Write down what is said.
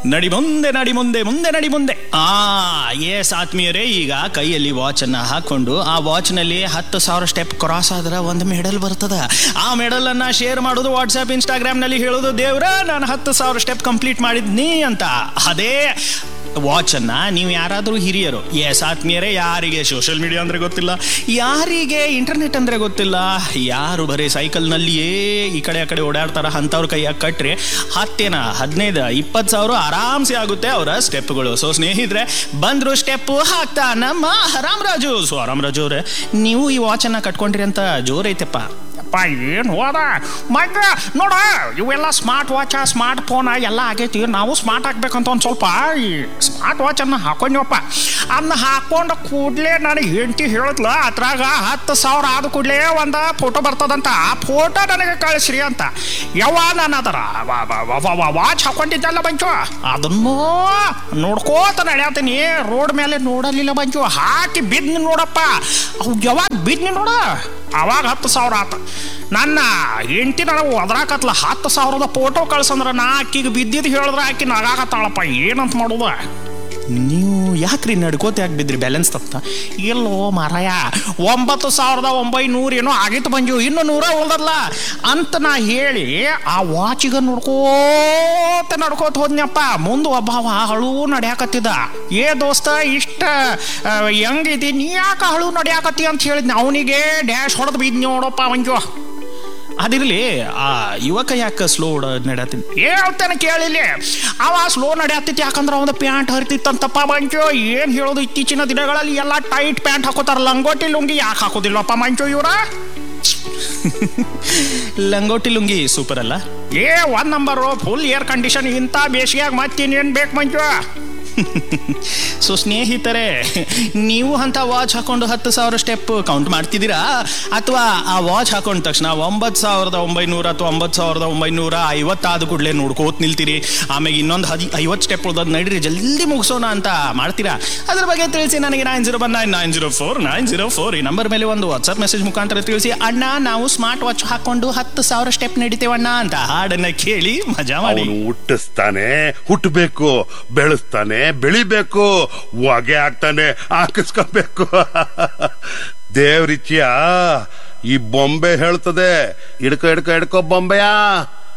ನಡಿ ಮುಂದೆ ನಡಿ ಮುಂದೆ ಮುಂದೆ ನಡಿ ಮುಂದೆ ಆ ಎಸ್ ಆತ್ಮೀಯರೇ ಈಗ ಕೈಯಲ್ಲಿ ವಾಚ್ ಅನ್ನ ಹಾಕೊಂಡು ಆ ವಾಚ್ ನಲ್ಲಿ ಹತ್ತು ಸಾವಿರ ಸ್ಟೆಪ್ ಕ್ರಾಸ್ ಆದ್ರೆ ಒಂದು ಮೆಡಲ್ ಬರ್ತದ ಆ ಮೆಡಲ್ ಅನ್ನ ಶೇರ್ ಮಾಡೋದು ವಾಟ್ಸ್ಆಪ್ ಇನ್ಸ್ಟಾಗ್ರಾಮ್ ನಲ್ಲಿ ಹೇಳೋದು ದೇವ್ರ ನಾನು ಹತ್ತು ಸಾವಿರ ಸ್ಟೆಪ್ ಕಂಪ್ಲೀಟ್ ಮಾಡಿದ್ನಿ ಅಂತ ಅದೇ ವಾಚ್ ಅನ್ನ ನೀವು ಯಾರಾದರೂ ಹಿರಿಯರು ಎಸ್ ಆತ್ಮೀಯರೇ ಯಾರಿಗೆ ಸೋಷಿಯಲ್ ಮೀಡಿಯಾ ಅಂದ್ರೆ ಗೊತ್ತಿಲ್ಲ ಯಾರಿಗೆ ಇಂಟರ್ನೆಟ್ ಅಂದ್ರೆ ಗೊತ್ತಿಲ್ಲ ಯಾರು ಬರೀ ಸೈಕಲ್ನಲ್ಲಿಯೇ ಈ ಕಡೆ ಆ ಕಡೆ ಓಡಾಡ್ತಾರ ಅಂಥವ್ರ ಕೈಯಾಗ ಕಟ್ರಿ ಹತ್ತೇನ ಹದಿನೈದು ಇಪ್ಪತ್ತು ಸಾವಿರ ಆರಾಮ್ಸೆ ಆಗುತ್ತೆ ಅವರ ಸ್ಟೆಪ್ಗಳು ಸೊ ಸ್ನೇಹಿತರೆ ಬಂದ್ರು ಸ್ಟೆಪ್ ಹಾಕ್ತಾ ನಮ್ಮ ರಾಮರಾಜು ಸೊ ರಾಮರಾಜು ಅವ್ರೆ ನೀವು ಈ ವಾಚನ್ನ ಕಟ್ಕೊಂಡ್ರಿ ಅಂತ ಜೋರೈತೆಪ್ಪ ಅಪ್ಪ ಏನು ಹೋದ ಮಗ ನೋಡ ಇವೆಲ್ಲ ಸ್ಮಾರ್ಟ್ ವಾಚ ಸ್ಮಾರ್ಟ್ ಫೋನ್ ಎಲ್ಲ ಆಗೈತಿ ನಾವು ಸ್ಮಾರ್ಟ್ ಆಗ್ಬೇಕಂತ ಒಂದು ಸ್ವಲ್ಪ ಈ ಸ್ಮಾರ್ಟ್ ವಾಚನ್ನು ಹಾಕೊಂಡ್ವಪ್ಪ ಅದನ್ನ ಹಾಕೊಂಡು ಕೂಡಲೇ ನನಗೆ ಹೆಂಡತಿ ಹೇಳಿದ್ಲ ಅದ್ರಾಗ ಹತ್ತು ಸಾವಿರ ಆದ ಕೂಡಲೇ ಒಂದು ಫೋಟೋ ಬರ್ತದಂತ ಆ ಫೋಟೋ ನನಗೆ ಕಳಿಸ್ರಿ ಅಂತ ಯಾವ ನಾನು ಅದರ ವಾಚ್ ಹಾಕೊಂಡಿದ್ದಲ್ಲ ಬಂಚು ಅದನ್ನು ನೋಡ್ಕೋತ ನಡೆಯತ್ತೀನಿ ರೋಡ್ ಮೇಲೆ ನೋಡಲಿಲ್ಲ ಬಂಚು ಹಾಕಿ ಬಿದ್ನಿ ನೋಡಪ್ಪ ಅವು ಯಾವಾಗ ಬಿದ್ನಿ ನೋಡ ಅವಾಗ ಹತ್ತು ಸಾವಿರ ಆತ ನನ್ನ ಹೆಂಡತಿ ನನಗೆ ಒದರಾಕತ್ಲ ಹತ್ತು ಸಾವಿರದ ಫೋಟೋ ಕಳ್ಸಂದ್ರ ನಾ ಆಕಿಗೆ ಬಿದ್ದಿದ್ದು ಹೇಳಿದ್ರೆ ಆಕಿ ನಗಾಕತ್ತಾಳಪ್ಪ ಏನಂತ ಮಾಡೋದು ನೀವು ಯಾಕ್ರಿ ನಡ್ಕೋತ ಯಾಕೆ ಬಿದ್ರಿ ಬ್ಯಾಲೆನ್ಸ್ ತಪ್ಪ ಎಲ್ಲೋ ಮಾರಾಯ ಒಂಬತ್ತು ಸಾವಿರದ ಒಂಬೈನೂರ ಏನೋ ಆಗಿತ್ತು ಬಂಜು ಇನ್ನು ನೂರ ಉಳ್ದಲ್ಲ ಅಂತ ನಾ ಹೇಳಿ ಆ ವಾಚಿಗ ನೋಡ್ಕೋತ ನಡ್ಕೋತ ಹೋದ್ನಪ್ಪ ಮುಂದೆ ಒಬ್ಬವ ಹಳು ನಡ್ಯಾಕತ್ತಿದ್ದ ಏ ದೋಸ್ತ ಇಷ್ಟ ಆ, ಹೆಂಗಿದಿ ನೀ ಯಾಕೆ ಹಳು ನಡ್ಯಾಕತ್ತಿ ಅಂತ ಹೇಳಿದ್ನ ಅವನಿಗೆ ಡ್ಯಾಶ್ ಹೊಡೆದು ಬಿದ್ದು ನೋಡಪ್ಪ ಮಂಜು ಅದಿರ್ಲಿ ಆ ಯುವಕ ಯಾಕೆ ಸ್ಲೋ ನಡತೀನಿ ಹೇಳ್ತಾನೆ ಕೇಳಿಲ್ಲ ಅವ ಸ್ಲೋ ನಡೆಯತ್ತಿತ್ತು ಯಾಕಂದ್ರೆ ಅವನ ಪ್ಯಾಂಟ್ ಹರಿತಿತ್ತಂತಪ್ಪ ಮಂಚು ಏನು ಹೇಳೋದು ಇತ್ತೀಚಿನ ದಿನಗಳಲ್ಲಿ ಎಲ್ಲ ಟೈಟ್ ಪ್ಯಾಂಟ್ ಹಾಕೋತಾರ ಲಂಗೋಟಿ ಲುಂಗಿ ಯಾಕೆ ಹಾಕೋದಿಲ್ಲಪ್ಪ ಮಂಚು ಇವ್ರ ಲಂಗೋಟಿ ಲುಂಗಿ ಸೂಪರ್ ಅಲ್ಲ A one number full air condition ಇಂಥ ಬೇಸಿಗೆಯಾಗ ಮತ್ತಿನ್ನೇನು ಬೇಕು ಮಂಚು ಸೊ ಸ್ನೇಹಿತರೆ ನೀವು ಅಂತ ವಾಚ್ ಹಾಕೊಂಡು ಹತ್ತು ಸಾವಿರ ಸ್ಟೆಪ್ ಕೌಂಟ್ ಮಾಡ್ತಿದ್ದೀರಾ ಅಥವಾ ಆ ವಾಚ್ ಹಾಕೊಂಡ ತಕ್ಷಣ ಒಂಬತ್ತು ಸಾವಿರದ ಒಂಬೈನೂರ ಅಥವಾ ಒಂಬತ್ತು ಸಾವಿರದ ಒಂಬೈನೂರ ಐವತ್ತಾದ ಕೂಡಲೇ ನೋಡ್ಕೋತ ನಿಲ್ತೀರಿ ಆಮೇಲೆ ಇನ್ನೊಂದು ಹದಿ ಐವತ್ತು ಸ್ಟೆಪ್ ಉಳ್ದದ್ ನಡೀರಿ ಜಲ್ದಿ ಮುಗಿಸೋಣ ಅಂತ ಮಾಡ್ತೀರಾ ಅದ್ರ ಬಗ್ಗೆ ತಿಳಿಸಿ ನನಗೆ nine zero one nine nine zero four nine zero four ಈ ನಂಬರ್ ಮೇಲೆ ಒಂದು ವಾಟ್ಸಪ್ ಮೆಸೇಜ್ ಮುಖಾಂತರ ತಿಳಿಸಿ ಅಣ್ಣ ನಾವು ಸ್ಮಾರ್ಟ್ ವಾಚ್ ಹಾಕೊಂಡು ಹತ್ತು ಸಾವಿರ ಸ್ಟೆಪ್ ನಡಿತೇವಣ್ಣ ಅಂತ ಹಾಡನ್ನ ಕೇಳಿ ಮಜಾ ಮಾಡಿ ಅವನು ಹುಟ್ಟಿಸ್ತಾನೆ ಹುಟ್ಟಬೇಕು ಬೆಳೆಸ್ತಾನೆ ಬೆಳಿಬೇಕು ಹೊಗೆ ಹಾಕ್ತಾನೆ ಹಾಕಿಸ್ಕೋಬೇಕು ದೇವ್ರಿಚ್ಯ ಈ ಬೊಂಬೆ ಹೇಳ್ತದೆ ಹಿಡ್ಕೊ ಹಿಡ್ಕೊ ಹಿಡ್ಕೊ ಬೊಂಬೆಯ